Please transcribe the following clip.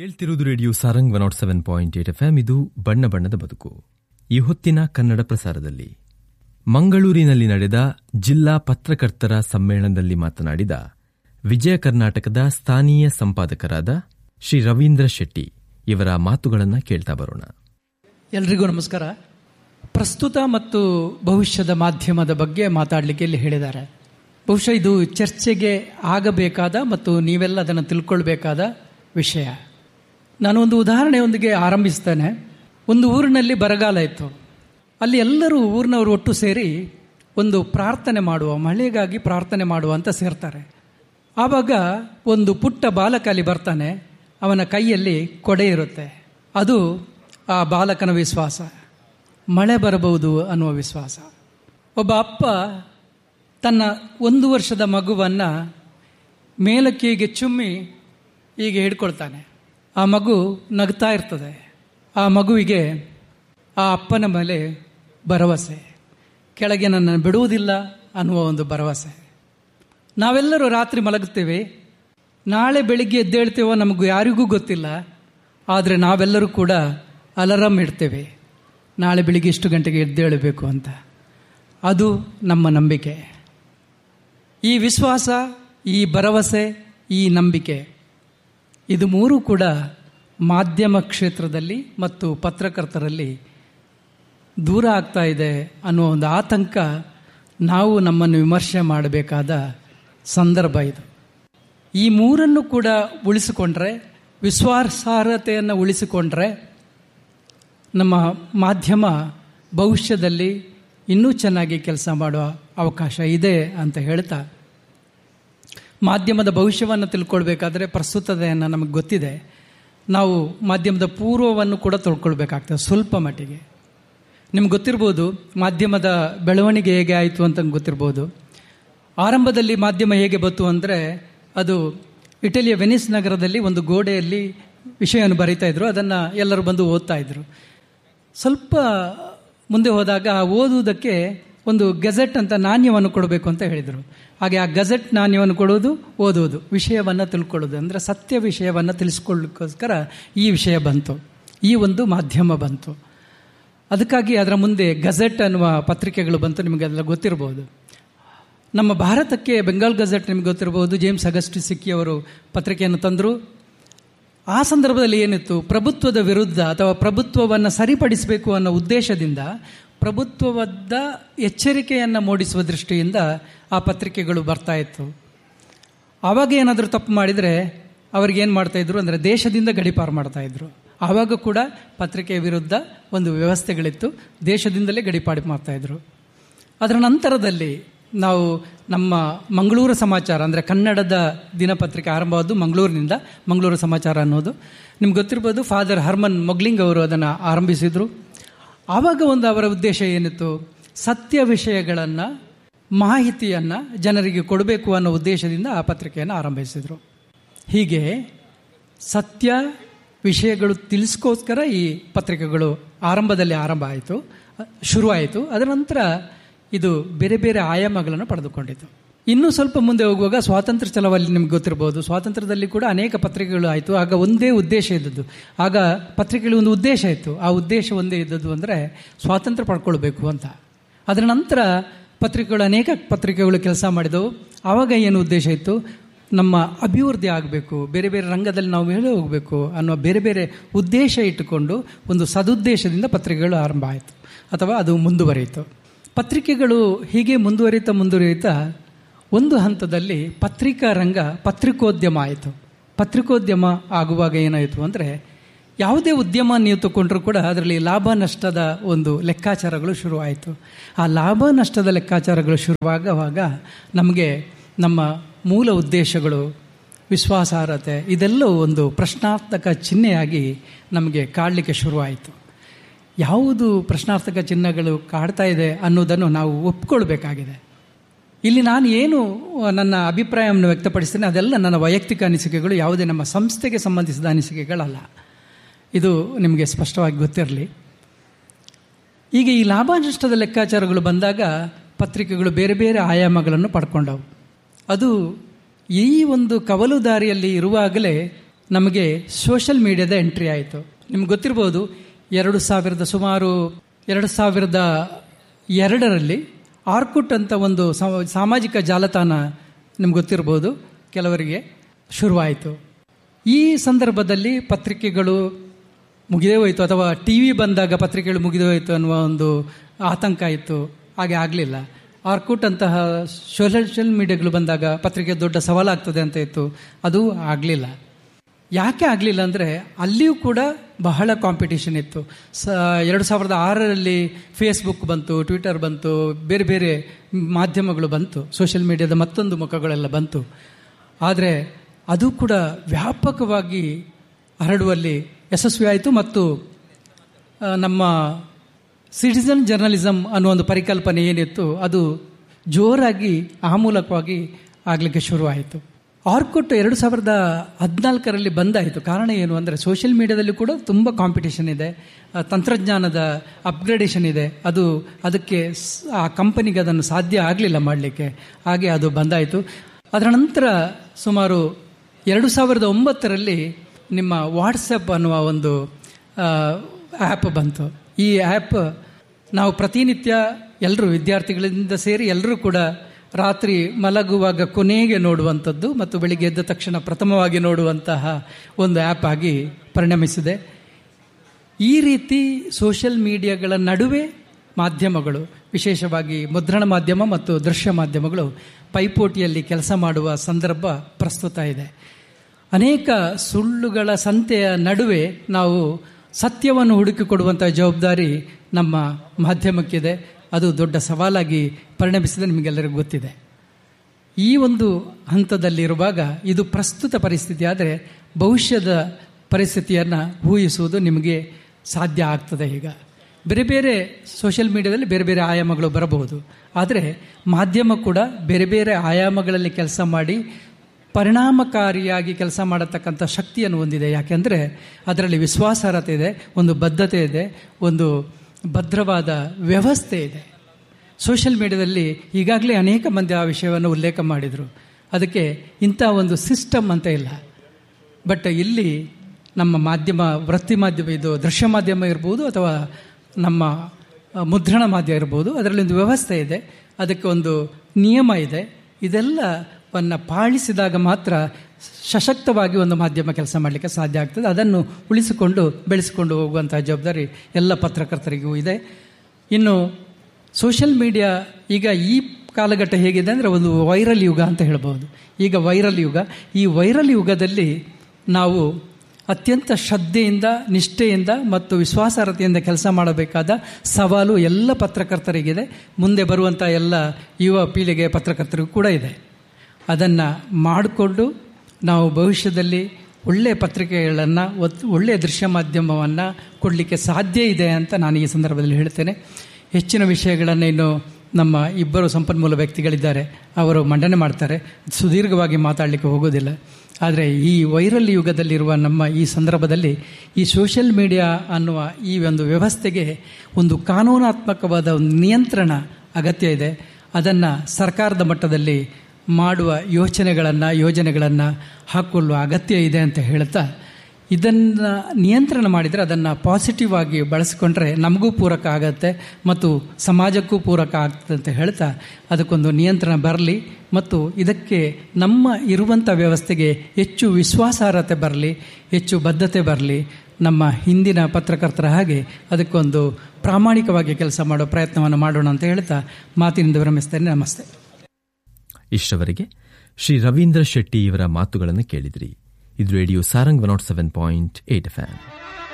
ಕೇಳ್ತಿರುವುದು radio Sarang one nought seven point eight F ಇದು ಬಣ್ಣ ಬಣ್ಣದ ಬದುಕು ಈ ಹೊತ್ತಿನ ಕನ್ನಡ ಪ್ರಸಾರದಲ್ಲಿ ಮಂಗಳೂರಿನಲ್ಲಿ ನಡೆದ ಜಿಲ್ಲಾ ಪತ್ರಕರ್ತರ ಸಮ್ಮೇಳನದಲ್ಲಿ ಮಾತನಾಡಿದ ವಿಜಯ ಕರ್ನಾಟಕದ ಸ್ಥಾನೀಯ ಸಂಪಾದಕರಾದ ಶ್ರೀ ರವೀಂದ್ರ ಶೆಟ್ಟಿ ಇವರ ಮಾತುಗಳನ್ನು ಕೇಳ್ತಾ ಬರೋಣ ಎಲ್ರಿಗೂ ನಮಸ್ಕಾರ ಪ್ರಸ್ತುತ ಮತ್ತು ಭವಿಷ್ಯದ ಮಾಧ್ಯಮದ ಬಗ್ಗೆ ಮಾತಾಡಲಿಕ್ಕೆ ಇಲ್ಲಿ ಹೇಳಿದ್ದಾರೆ ಬಹುಶಃ ಇದು ಚರ್ಚೆಗೆ ಆಗಬೇಕಾದ ಮತ್ತು ನೀವೆಲ್ಲ ಅದನ್ನು ತಿಳ್ಕೊಳ್ಬೇಕಾದ ವಿಷಯ ನಾನು ಒಂದು ಉದಾಹರಣೆಯೊಂದಿಗೆ ಆರಂಭಿಸ್ತೇನೆ ಒಂದು ಊರಿನಲ್ಲಿ ಬರಗಾಲ ಇತ್ತು ಅಲ್ಲಿ ಎಲ್ಲರೂ ಊರಿನವರು ಒಟ್ಟು ಸೇರಿ ಒಂದು ಪ್ರಾರ್ಥನೆ ಮಾಡುವ ಮಳೆಗಾಗಿ ಪ್ರಾರ್ಥನೆ ಮಾಡುವ ಅಂತ ಸೇರ್ತಾರೆ ಆವಾಗ ಒಂದು ಪುಟ್ಟ ಬಾಲಕ ಅಲ್ಲಿ ಬರ್ತಾನೆ ಅವನ ಕೈಯಲ್ಲಿ ಕೊಡೆ ಇರುತ್ತೆ ಅದು ಆ ಬಾಲಕನ ವಿಶ್ವಾಸ ಮಳೆ ಬರಬಹುದು ಅನ್ನುವ ವಿಶ್ವಾಸ ಒಬ್ಬ ಅಪ್ಪ ತನ್ನ ಒಂದು ವರ್ಷದ ಮಗುವನ್ನು ಮೇಲಕ್ಕೆ ಹೀಗೆ ಚುಮ್ಮಿ ಹೀಗೆ ಹಿಡ್ಕೊಳ್ತಾನೆ ಆ ಮಗು ನಗ್ತಾ ಇರ್ತದೆ ಆ ಮಗುವಿಗೆ ಆ ಅಪ್ಪನ ಮೇಲೆ ಭರವಸೆ ಕೆಳಗೆ ನನ್ನನ್ನು ಬಿಡುವುದಿಲ್ಲ ಅನ್ನುವ ಒಂದು ಭರವಸೆ ನಾವೆಲ್ಲರೂ ರಾತ್ರಿ ಮಲಗುತ್ತೇವೆ ನಾಳೆ ಬೆಳಿಗ್ಗೆ ಎದ್ದೇಳ್ತೇವೋ ನಮಗೂ ಯಾರಿಗೂ ಗೊತ್ತಿಲ್ಲ ಆದರೆ ನಾವೆಲ್ಲರೂ ಕೂಡ ಅಲಾರಮ್ ಇಡ್ತೇವೆ ನಾಳೆ ಬೆಳಿಗ್ಗೆ ಇಷ್ಟು ಗಂಟೆಗೆ ಎದ್ದೇಳಬೇಕು ಅಂತ ಅದು ನಮ್ಮ ನಂಬಿಕೆ ಈ ವಿಶ್ವಾಸ ಈ ಭರವಸೆ ಈ ನಂಬಿಕೆ ಇದು ಮೂರೂ ಕೂಡ ಮಾಧ್ಯಮ ಕ್ಷೇತ್ರದಲ್ಲಿ ಮತ್ತು ಪತ್ರಕರ್ತರಲ್ಲಿ ದೂರ ಆಗ್ತಾ ಇದೆ ಅನ್ನೋ ಒಂದು ಆತಂಕ ನಾವು ನಮ್ಮನ್ನು ವಿಮರ್ಶೆ ಮಾಡಬೇಕಾದ ಸಂದರ್ಭ ಇದು ಈ ಮೂರನ್ನು ಕೂಡ ಉಳಿಸಿಕೊಂಡ್ರೆ ವಿಶ್ವಾಸಾರ್ಹತೆಯನ್ನು ಉಳಿಸಿಕೊಂಡ್ರೆ ನಮ್ಮ ಮಾಧ್ಯಮ ಭವಿಷ್ಯದಲ್ಲಿ ಇನ್ನೂ ಚೆನ್ನಾಗಿ ಕೆಲಸ ಮಾಡುವ ಅವಕಾಶ ಇದೆ ಅಂತ ಹೇಳ್ತಾ ಮಾಧ್ಯಮದ ಭವಿಷ್ಯವನ್ನು ತಿಳ್ಕೊಳ್ಬೇಕಾದ್ರೆ ಪ್ರಸ್ತುತತೆಯನ್ನು ನಮಗೆ ಗೊತ್ತಿದೆ ನಾವು ಮಾಧ್ಯಮದ ಪೂರ್ವವನ್ನು ಕೂಡ ತಿಳ್ಕೊಳ್ಬೇಕಾಗ್ತದೆ ಸ್ವಲ್ಪ ಮಟ್ಟಿಗೆ ನಿಮ್ಗೆ ಗೊತ್ತಿರ್ಬೋದು ಮಾಧ್ಯಮದ ಬೆಳವಣಿಗೆ ಹೇಗೆ ಆಯಿತು ಅಂತ ಗೊತ್ತಿರ್ಬೋದು ಆರಂಭದಲ್ಲಿ ಮಾಧ್ಯಮ ಹೇಗೆ ಬಂತು ಅಂದರೆ ಅದು ಇಟಲಿಯ ವೆನಿಸ್ ನಗರದಲ್ಲಿ ಒಂದು ಗೋಡೆಯಲ್ಲಿ ವಿಷಯವನ್ನು ಬರೀತಾ ಇದ್ರು ಅದನ್ನು ಎಲ್ಲರೂ ಬಂದು ಓದ್ತಾ ಇದ್ರು ಸ್ವಲ್ಪ ಮುಂದೆ ಹೋದಾಗ ಓದುವುದಕ್ಕೆ ಒಂದು ಗೆಜೆಟ್ ಅಂತ ನಾಣ್ಯವನ್ನು ಕೊಡಬೇಕು ಅಂತ ಹೇಳಿದರು ಹಾಗೆ ಆ ಗಜೆಟ್ ನಾಣ್ಯವನ್ನು ಕೊಡುವುದು ಓದುವುದು ವಿಷಯವನ್ನು ತಿಳ್ಕೊಳ್ಳೋದು ಅಂದರೆ ಸತ್ಯ ವಿಷಯವನ್ನು ತಿಳಿಸ್ಕೊಳ್ಳೋಕ್ಕೋಸ್ಕರ ಈ ವಿಷಯ ಬಂತು ಈ ಒಂದು ಮಾಧ್ಯಮ ಬಂತು ಅದಕ್ಕಾಗಿ ಅದರ ಮುಂದೆ ಗಜೆಟ್ ಅನ್ನುವ ಪತ್ರಿಕೆಗಳು ಬಂತು ನಿಮಗೆಲ್ಲ ಗೊತ್ತಿರಬಹುದು ನಮ್ಮ ಭಾರತಕ್ಕೆ ಬೆಂಗಾಲ್ ಗಜೆಟ್ ನಿಮ್ಗೆ ಗೊತ್ತಿರಬಹುದು ಜೇಮ್ಸ್ ಅಗಸ್ಟಿ ಸಿಕ್ಕಿ ಅವರು ಪತ್ರಿಕೆಯನ್ನು ತಂದರು ಆ ಸಂದರ್ಭದಲ್ಲಿ ಏನಿತ್ತು ಪ್ರಭುತ್ವದ ವಿರುದ್ಧ ಅಥವಾ ಪ್ರಭುತ್ವವನ್ನು ಸರಿಪಡಿಸಬೇಕು ಅನ್ನೋ ಉದ್ದೇಶದಿಂದ ಪ್ರಭುತ್ವದ ಎಚ್ಚರಿಕೆಯನ್ನು ಮೂಡಿಸುವ ದೃಷ್ಟಿಯಿಂದ ಆ ಪತ್ರಿಕೆಗಳು ಬರ್ತಾ ಇತ್ತು ಆವಾಗ ಏನಾದರೂ ತಪ್ಪು ಮಾಡಿದರೆ ಅವ್ರಿಗೇನು ಮಾಡ್ತಾಯಿದ್ರು ಅಂದರೆ ದೇಶದಿಂದ ಗಡಿಪಾರು ಮಾಡ್ತಾಯಿದ್ರು ಆವಾಗ ಕೂಡ ಪತ್ರಿಕೆಯ ವಿರುದ್ಧ ಒಂದು ವ್ಯವಸ್ಥೆಗಳಿತ್ತು ದೇಶದಿಂದಲೇ ಗಡಿಪಾಡು ಮಾಡ್ತಾಯಿದ್ರು ಅದರ ನಂತರದಲ್ಲಿ ನಾವು ನಮ್ಮ ಮಂಗಳೂರು ಸಮಾಚಾರ ಅಂದರೆ ಕನ್ನಡದ ದಿನಪತ್ರಿಕೆ ಆರಂಭವಾದ್ದು ಮಂಗಳೂರಿನಿಂದ ಮಂಗಳೂರು ಸಮಾಚಾರ ಅನ್ನೋದು ನಿಮ್ಗೆ ಗೊತ್ತಿರ್ಬೋದು ಫಾದರ್ ಹರ್ಮನ್ ಮೊಗ್ಲಿಂಗ್ ಅವರು ಅದನ್ನು ಆರಂಭಿಸಿದರು ಆವಾಗ ಒಂದು ಅವರ ಉದ್ದೇಶ ಏನಿತ್ತು ಸತ್ಯ ವಿಷಯಗಳನ್ನು ಮಾಹಿತಿಯನ್ನು ಜನರಿಗೆ ಕೊಡಬೇಕು ಅನ್ನೋ ಉದ್ದೇಶದಿಂದ ಆ ಪತ್ರಿಕೆಯನ್ನು ಆರಂಭಿಸಿದರು ಹೀಗೆ ಸತ್ಯ ವಿಷಯಗಳು ತಿಳಿಸ್ಕೋಸ್ಕರ ಈ ಪತ್ರಿಕೆಗಳು ಆರಂಭದಲ್ಲಿ ಆರಂಭ ಆಯಿತು ಶುರುವಾಯಿತು ಅದರ ನಂತರ ಇದು ಬೇರೆ ಬೇರೆ ಆಯಾಮಗಳನ್ನು ಪಡೆದುಕೊಂಡಿತು ಇನ್ನೂ ಸ್ವಲ್ಪ ಮುಂದೆ ಹೋಗುವಾಗ ಸ್ವಾತಂತ್ರ್ಯ ಚಳವಳಿ ನಿಮ್ಗೆ ಗೊತ್ತಿರ್ಬೋದು ಸ್ವಾತಂತ್ರ್ಯದಲ್ಲಿ ಕೂಡ ಅನೇಕ ಪತ್ರಿಕೆಗಳು ಆಯಿತು ಆಗ ಒಂದೇ ಉದ್ದೇಶ ಇದ್ದದ್ದು ಆಗ ಪತ್ರಿಕೆಗಳು ಒಂದು ಉದ್ದೇಶ ಇತ್ತು ಆ ಉದ್ದೇಶ ಒಂದೇ ಇದ್ದದ್ದು ಅಂದರೆ ಸ್ವಾತಂತ್ರ್ಯ ಪಡ್ಕೊಳ್ಬೇಕು ಅಂತ ಅದರ ನಂತರ ಪತ್ರಿಕೆಗಳು ಅನೇಕ ಪತ್ರಿಕೆಗಳು ಕೆಲಸ ಮಾಡಿದವು ಆವಾಗ ಏನು ಉದ್ದೇಶ ಇತ್ತು ನಮ್ಮ ಅಭಿವೃದ್ಧಿ ಆಗಬೇಕು ಬೇರೆ ಬೇರೆ ರಂಗದಲ್ಲಿ ನಾವು ಮೇಲೆ ಹೋಗಬೇಕು ಅನ್ನೋ ಬೇರೆ ಬೇರೆ ಉದ್ದೇಶ ಇಟ್ಟುಕೊಂಡು ಒಂದು ಸದುದ್ದೇಶದಿಂದ ಪತ್ರಿಕೆಗಳು ಆರಂಭ ಆಯಿತು ಅಥವಾ ಅದು ಮುಂದುವರಿಯಿತು ಪತ್ರಿಕೆಗಳು ಹೀಗೆ ಮುಂದುವರಿತಾ ಮುಂದುವರಿಯುತ್ತಾ ಒಂದು ಹಂತದಲ್ಲಿ ಪತ್ರಿಕಾ ರಂಗ ಪತ್ರಿಕೋದ್ಯಮ ಆಯಿತು ಪತ್ರಿಕೋದ್ಯಮ ಆಗುವಾಗ ಏನಾಯಿತು ಅಂದರೆ ಯಾವುದೇ ಉದ್ಯಮ ನೀವು ತಗೊಂಡ್ರೂ ಕೂಡ ಅದರಲ್ಲಿ ಲಾಭ ನಷ್ಟದ ಒಂದು ಲೆಕ್ಕಾಚಾರಗಳು ಶುರುವಾಯಿತು ಆ ಲಾಭ ನಷ್ಟದ ಲೆಕ್ಕಾಚಾರಗಳು ಶುರುವಾಗುವಾಗ ನಮಗೆ ನಮ್ಮ ಮೂಲ ಉದ್ದೇಶಗಳು ವಿಶ್ವಾಸಾರ್ಹತೆ ಇದೆಲ್ಲವೂ ಒಂದು ಪ್ರಶ್ನಾರ್ಥಕ ಚಿಹ್ನೆಯಾಗಿ ನಮಗೆ ಕಾಡಲಿಕ್ಕೆ ಶುರುವಾಯಿತು ಯಾವುದು ಪ್ರಶ್ನಾರ್ಥಕ ಚಿಹ್ನೆಗಳು ಕಾಡ್ತಾ ಇದೆ ಅನ್ನೋದನ್ನು ನಾವು ಒಪ್ಕೊಳ್ಬೇಕಾಗಿದೆ ಇಲ್ಲಿ ನಾನು ಏನು ನನ್ನ ಅಭಿಪ್ರಾಯವನ್ನು ವ್ಯಕ್ತಪಡಿಸ್ತೇನೆ ಅದೆಲ್ಲ ನನ್ನ ವೈಯಕ್ತಿಕ ಅನಿಸಿಕೆಗಳು ಯಾವುದೇ ನಮ್ಮ ಸಂಸ್ಥೆಗೆ ಸಂಬಂಧಿಸಿದ ಅನಿಸಿಕೆಗಳಲ್ಲ ಇದು ನಿಮಗೆ ಸ್ಪಷ್ಟವಾಗಿ ಗೊತ್ತಿರಲಿ ಈಗ ಈ ಲಾಭ ನಷ್ಟದ ಲೆಕ್ಕಾಚಾರಗಳು ಬಂದಾಗ ಪತ್ರಿಕೆಗಳು ಬೇರೆ ಬೇರೆ ಆಯಾಮಗಳನ್ನು ಪಡ್ಕೊಂಡವು ಅದು ಈ ಒಂದು ಕವಲು ದಾರಿಯಲ್ಲಿ ಇರುವಾಗಲೇ ನಮಗೆ ಸೋಷಲ್ ಮೀಡಿಯಾದ ಎಂಟ್ರಿ ಆಯಿತು ನಿಮ್ಗೆ ಗೊತ್ತಿರ್ಬೋದು ಎರಡು ಸಾವಿರದ ಸುಮಾರು ಎರಡು ಸಾವಿರದ ಎರಡರಲ್ಲಿ ಆರ್ಕುಟ್ ಅಂತ ಒಂದು ಸಾಮಾಜಿಕ ಜಾಲತಾಣ ನಿಮ್ಗೆ ಗೊತ್ತಿರ್ಬೋದು ಕೆಲವರಿಗೆ ಶುರುವಾಯಿತು ಈ ಸಂದರ್ಭದಲ್ಲಿ ಪತ್ರಿಕೆಗಳು ಮುಗಿದೇ ಹೋಯಿತು ಅಥವಾ ಟಿ ವಿ ಬಂದಾಗ ಪತ್ರಿಕೆಗಳು ಮುಗಿದೇ ಹೋಯಿತು ಅನ್ನುವ ಒಂದು ಆತಂಕ ಇತ್ತು ಹಾಗೆ ಆಗಲಿಲ್ಲ ಆರ್ಕುಟ್ ಅಂತಹ ಸೋಷಿಯಲ್ ಮೀಡಿಯಾಗಳು ಬಂದಾಗ ಪತ್ರಿಕೆ ದೊಡ್ಡ ಸವಾಲಾಗ್ತದೆ ಅಂತ ಇತ್ತು ಅದು ಆಗಲಿಲ್ಲ ಯಾಕೆ ಆಗಲಿಲ್ಲ ಅಂದರೆ ಅಲ್ಲಿಯೂ ಕೂಡ ಬಹಳ ಕಾಂಪಿಟೇಷನ್ ಇತ್ತು ಸ ಎರಡು ಸಾವಿರದ ಆರರಲ್ಲಿ ಫೇಸ್ಬುಕ್ ಬಂತು ಟ್ವಿಟರ್ ಬಂತು ಬೇರೆ ಬೇರೆ ಮಾಧ್ಯಮಗಳು ಬಂತು ಸೋಷಿಯಲ್ ಮೀಡಿಯಾದ ಮತ್ತೊಂದು ಮುಖಗಳೆಲ್ಲ ಬಂತು ಆದರೆ ಅದು ಕೂಡ ವ್ಯಾಪಕವಾಗಿ ಹರಡುವಲ್ಲಿ ಯಶಸ್ವಿ ಆಯಿತು ಮತ್ತು ನಮ್ಮ ಸಿಟಿಸನ್ ಜರ್ನಲಿಸಮ್ ಅನ್ನೋ ಒಂದು ಪರಿಕಲ್ಪನೆ ಏನಿತ್ತು ಅದು ಜೋರಾಗಿ ಆ ಮೂಲಕವಾಗಿ ಆಗಲಿಕ್ಕೆ ಶುರುವಾಯಿತು ಆರ್ಕುಟ್ ಎರಡು ಸಾವಿರದ ಹದಿನಾಲ್ಕರಲ್ಲಿ ಬಂದಾಯಿತು ಕಾರಣ ಏನು ಅಂದರೆ ಸೋಷಿಯಲ್ ಮೀಡಿಯಾದಲ್ಲಿ ಕೂಡ ತುಂಬ ಕಾಂಪಿಟೇಷನ್ ಇದೆ ತಂತ್ರಜ್ಞಾನದ ಅಪ್ಗ್ರೇಡೇಷನ್ ಇದೆ ಅದು ಅದಕ್ಕೆ ಆ ಕಂಪನಿಗೆ ಅದನ್ನು ಸಾಧ್ಯ ಆಗಲಿಲ್ಲ ಮಾಡಲಿಕ್ಕೆ ಹಾಗೆ ಅದು ಬಂದಾಯಿತು ಅದರ ನಂತರ ಸುಮಾರು ಎರಡು ಸಾವಿರದ ಒಂಬತ್ತರಲ್ಲಿ ನಿಮ್ಮ ವಾಟ್ಸಪ್ ಅನ್ನುವ ಒಂದು ಆ್ಯಪ್ ಬಂತು ಈ ಆ್ಯಪ್ ನಾವು ಪ್ರತಿನಿತ್ಯ ಎಲ್ಲರೂ ವಿದ್ಯಾರ್ಥಿಗಳಿಂದ ಸೇರಿ ಎಲ್ಲರೂ ಕೂಡ ರಾತ್ರಿ ಮಲಗುವಾಗ ಕೊನೆಗೆ ನೋಡುವಂಥದ್ದು ಮತ್ತು ಬೆಳಿಗ್ಗೆ ಎದ್ದ ತಕ್ಷಣ ಪ್ರಥಮವಾಗಿ ನೋಡುವಂತಹ ಒಂದು ಆ್ಯಪ್ ಆಗಿ ಪರಿಣಮಿಸಿದೆ ಈ ರೀತಿ ಸೋಷಿಯಲ್ ಮೀಡಿಯಾಗಳ ನಡುವೆ ಮಾಧ್ಯಮಗಳು ವಿಶೇಷವಾಗಿ ಮುದ್ರಣ ಮಾಧ್ಯಮ ಮತ್ತು ದೃಶ್ಯ ಮಾಧ್ಯಮಗಳು ಪೈಪೋಟಿಯಲ್ಲಿ ಕೆಲಸ ಮಾಡುವ ಸಂದರ್ಭ ಪ್ರಸ್ತುತ ಇದೆ ಅನೇಕ ಸುಳ್ಳುಗಳ ಸಂತೆಯ ನಡುವೆ ನಾವು ಸತ್ಯವನ್ನು ಹುಡುಕಿಕೊಡುವಂಥ ಜವಾಬ್ದಾರಿ ನಮ್ಮ ಮಾಧ್ಯಮಕ್ಕಿದೆ ಅದು ದೊಡ್ಡ ಸವಾಲಾಗಿ ಪರಿಣಮಿಸಿದೆ ನಿಮಗೆಲ್ಲರಿಗೂ ಗೊತ್ತಿದೆ ಈ ಒಂದು ಹಂತದಲ್ಲಿರುವಾಗ ಇದು ಪ್ರಸ್ತುತ ಪರಿಸ್ಥಿತಿ ಆದರೆ ಭವಿಷ್ಯದ ಪರಿಸ್ಥಿತಿಯನ್ನು ಊಹಿಸುವುದು ನಿಮಗೆ ಸಾಧ್ಯ ಆಗ್ತದೆ ಈಗ ಬೇರೆ ಬೇರೆ ಸೋಷಿಯಲ್ ಮೀಡಿಯಾದಲ್ಲಿ ಬೇರೆ ಬೇರೆ ಆಯಾಮಗಳು ಬರಬಹುದು ಆದರೆ ಮಾಧ್ಯಮ ಕೂಡ ಬೇರೆ ಬೇರೆ ಆಯಾಮಗಳಲ್ಲಿ ಕೆಲಸ ಮಾಡಿ ಪರಿಣಾಮಕಾರಿಯಾಗಿ ಕೆಲಸ ಮಾಡತಕ್ಕಂಥ ಶಕ್ತಿಯನ್ನು ಹೊಂದಿದೆ ಯಾಕೆಂದರೆ ಅದರಲ್ಲಿ ವಿಶ್ವಾಸಾರ್ಹತೆ ಇದೆ ಒಂದು ಬದ್ಧತೆ ಇದೆ ಒಂದು ಭದ್ರವಾದ ವ್ಯವಸ್ಥೆ ಇದೆ ಸೋಷಿಯಲ್ ಮೀಡಿಯಾದಲ್ಲಿ ಈಗಾಗಲೇ ಅನೇಕ ಮಂದಿ ಆ ವಿಷಯವನ್ನು ಉಲ್ಲೇಖ ಮಾಡಿದರು ಅದಕ್ಕೆ ಇಂಥ ಒಂದು ಸಿಸ್ಟಮ್ ಅಂತ ಇಲ್ಲ ಬಟ್ ಇಲ್ಲಿ ನಮ್ಮ ಮಾಧ್ಯಮ ವೃತ್ತಿ ಮಾಧ್ಯಮ ಇದು ದೃಶ್ಯ ಮಾಧ್ಯಮ ಇರ್ಬೋದು ಅಥವಾ ನಮ್ಮ ಮುದ್ರಣ ಮಾಧ್ಯಮ ಇರ್ಬೋದು ಅದರಲ್ಲಿ ಒಂದು ವ್ಯವಸ್ಥೆ ಇದೆ ಅದಕ್ಕೆ ಒಂದು ನಿಯಮ ಇದೆ ಇದೆಲ್ಲವನ್ನು ಪಾಲಿಸಿದಾಗ ಮಾತ್ರ ಸಶಕ್ತವಾಗಿ ಒಂದು ಮಾಧ್ಯಮ ಕೆಲಸ ಮಾಡಲಿಕ್ಕೆ ಸಾಧ್ಯ ಆಗ್ತದೆ ಅದನ್ನು ಉಳಿಸಿಕೊಂಡು ಬೆಳೆಸಿಕೊಂಡು ಹೋಗುವಂತಹ ಜವಾಬ್ದಾರಿ ಎಲ್ಲ ಪತ್ರಕರ್ತರಿಗೂ ಇದೆ ಇನ್ನು ಸೋಷಿಯಲ್ ಮೀಡಿಯಾ ಈಗ ಈ ಕಾಲಘಟ್ಟ ಹೇಗಿದೆ ಅಂದರೆ ಒಂದು ವೈರಲ್ ಯುಗ ಅಂತ ಹೇಳ್ಬೋದು ಈಗ ವೈರಲ್ ಯುಗ ಈ ವೈರಲ್ ಯುಗದಲ್ಲಿ ನಾವು ಅತ್ಯಂತ ಶ್ರದ್ಧೆಯಿಂದ ನಿಷ್ಠೆಯಿಂದ ಮತ್ತು ವಿಶ್ವಾಸಾರ್ಹತೆಯಿಂದ ಕೆಲಸ ಮಾಡಬೇಕಾದ ಸವಾಲು ಎಲ್ಲ ಪತ್ರಕರ್ತರಿಗಿದೆ ಮುಂದೆ ಬರುವಂಥ ಎಲ್ಲ ಯುವ ಪೀಳಿಗೆ ಪತ್ರಕರ್ತರಿಗೂ ಕೂಡ ಇದೆ ಅದನ್ನು ಮಾಡಿಕೊಂಡು ನಾವು ಭವಿಷ್ಯದಲ್ಲಿ ಒಳ್ಳೆಯ ಪತ್ರಿಕೆಗಳನ್ನು ಒಳ್ಳೆಯ ದೃಶ್ಯ ಮಾಧ್ಯಮವನ್ನು ಕೊಡಲಿಕ್ಕೆ ಸಾಧ್ಯ ಇದೆ ಅಂತ ನಾನು ಈ ಸಂದರ್ಭದಲ್ಲಿ ಹೇಳ್ತೇನೆ ಹೆಚ್ಚಿನ ವಿಷಯಗಳನ್ನು ಇನ್ನು ನಮ್ಮ ಇಬ್ಬರು ಸಂಪನ್ಮೂಲ ವ್ಯಕ್ತಿಗಳಿದ್ದಾರೆ ಅವರು ಮಂಡನೆ ಮಾಡ್ತಾರೆ ಸುದೀರ್ಘವಾಗಿ ಮಾತಾಡಲಿಕ್ಕೆ ಹೋಗೋದಿಲ್ಲ ಆದರೆ ಈ ವೈರಲ್ ಯುಗದಲ್ಲಿರುವ ನಮ್ಮ ಈ ಸಂದರ್ಭದಲ್ಲಿ ಈ ಸೋಷಿಯಲ್ ಮೀಡಿಯಾ ಅನ್ನುವ ಈ ಒಂದು ವ್ಯವಸ್ಥೆಗೆ ಒಂದು ಕಾನೂನಾತ್ಮಕವಾದ ಒಂದು ನಿಯಂತ್ರಣ ಅಗತ್ಯ ಇದೆ ಅದನ್ನು ಸರ್ಕಾರದ ಮಟ್ಟದಲ್ಲಿ ಮಾಡುವ ಯೋಚನೆಗಳನ್ನು ಯೋಜನೆಗಳನ್ನು ಹಾಕೊಳ್ಳುವ ಅಗತ್ಯ ಇದೆ ಅಂತ ಹೇಳ್ತಾ ಇದನ್ನು ನಿಯಂತ್ರಣ ಮಾಡಿದರೆ ಅದನ್ನು ಪಾಸಿಟಿವ್ ಆಗಿ ಬಳಸಿಕೊಂಡ್ರೆ ನಮಗೂ ಪೂರಕ ಆಗತ್ತೆ ಮತ್ತು ಸಮಾಜಕ್ಕೂ ಪೂರಕ ಆಗ್ತದೆ ಅಂತ ಹೇಳ್ತಾ ಅದಕ್ಕೊಂದು ನಿಯಂತ್ರಣ ಬರಲಿ ಮತ್ತು ಇದಕ್ಕೆ ನಮ್ಮ ಇರುವಂಥ ವ್ಯವಸ್ಥೆಗೆ ಹೆಚ್ಚು ವಿಶ್ವಾಸಾರ್ಹತೆ ಬರಲಿ ಹೆಚ್ಚು ಬದ್ಧತೆ ಬರಲಿ ನಮ್ಮ ಹಿಂದಿನ ಪತ್ರಕರ್ತರ ಹಾಗೆ ಅದಕ್ಕೊಂದು ಪ್ರಾಮಾಣಿಕವಾಗಿ ಕೆಲಸ ಮಾಡೋ ಪ್ರಯತ್ನವನ್ನು ಮಾಡೋಣ ಅಂತ ಹೇಳ್ತಾ ಮಾತಿನಿಂದ ವಿರಮಿಸ್ತೇನೆ ನಮಸ್ತೆ ಇಷ್ಟವರೆಗೆ ಶ್ರೀ ರವೀಂದ್ರ ಶೆಟ್ಟಿ ಇವರ ಮಾತುಗಳನ್ನು ಕೇಳಿದ್ರಿ ಇದು radio Sarang one nought seven point eight F